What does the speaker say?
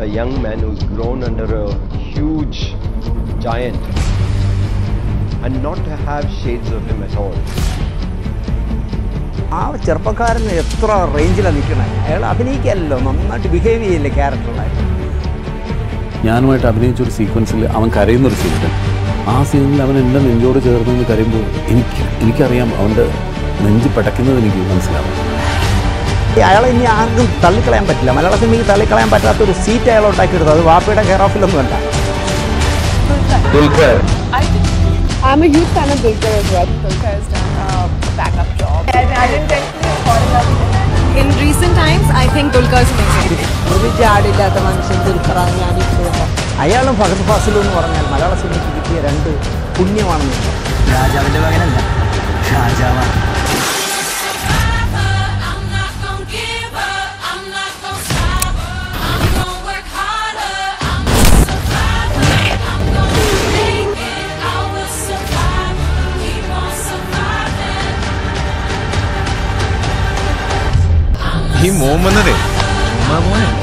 a young man who's grown under a huge giant and not to have shades of him at all. ആ ചെറുപ്പക്കാരൻ എത്ര റേഞ്ചിലാണ് നിൽക്കണേ അയാൾ അഭിനയിക്കാനല്ലോ നന്നായിട്ട് ബിഹേവ് ചെയ്യില്ലേ ക്യാരക്ടറായിട്ട് ഞാനുമായിട്ട് അഭിനയിച്ച ഒരു സീക്വൻസിൽ അവൻ കരയുന്നൊരു സീനുണ്ട് ആ സീനിൽ അവൻ എൻ്റെ നെഞ്ചോട് ചേർന്ന് നിന്ന് കരയുമ്പോൾ എനിക്ക് എനിക്കറിയാം അവൻ്റെ നെഞ്ച് പടയ്ക്കുന്നത് എനിക്ക് മനസ്സിലാവും അയാളെ ഇനി ആർക്കും തള്ളിക്കളയാൻ പറ്റില്ല മലയാള സിനിമയ്ക്ക് തള്ളിക്കളയാൻ പറ്റാത്ത ഒരു സീറ്റ് അയാൾ ഉണ്ടാക്കിയെടുത്തു അത് വാപ്പയുടെ കെയർ ഓഫിലൊന്നും അല്ല Dulquer. I'm a huge fan of Dulquer as well. Dulquer has done a backup job. I, I didn't intentionally fall in love with him. In recent times, I think Dulquer is amazing. ഒരു ജാടില്ലാത്ത മനുഷ്യൻ ദുൽഖറാണ് ഞാനിപ്പോഴും അയാളും ഫഹദ് ഫാസിലും എന്ന് പറഞ്ഞാൽ മലയാള സിനിമയ്ക്ക് കിട്ടിയ രണ്ട് പുണ്യമാണെന്ന് രാജാവിന്റെ മകനല്ല ഷാജാവാണ് I'm not gonna give up. I'm not gonna stop. I'm gonna work harder. I'm a survivor. I'm gonna make it. I will survive. Keep on surviving. ഈ മോൻ വന്നതേ ഉമ്മാ മോനെ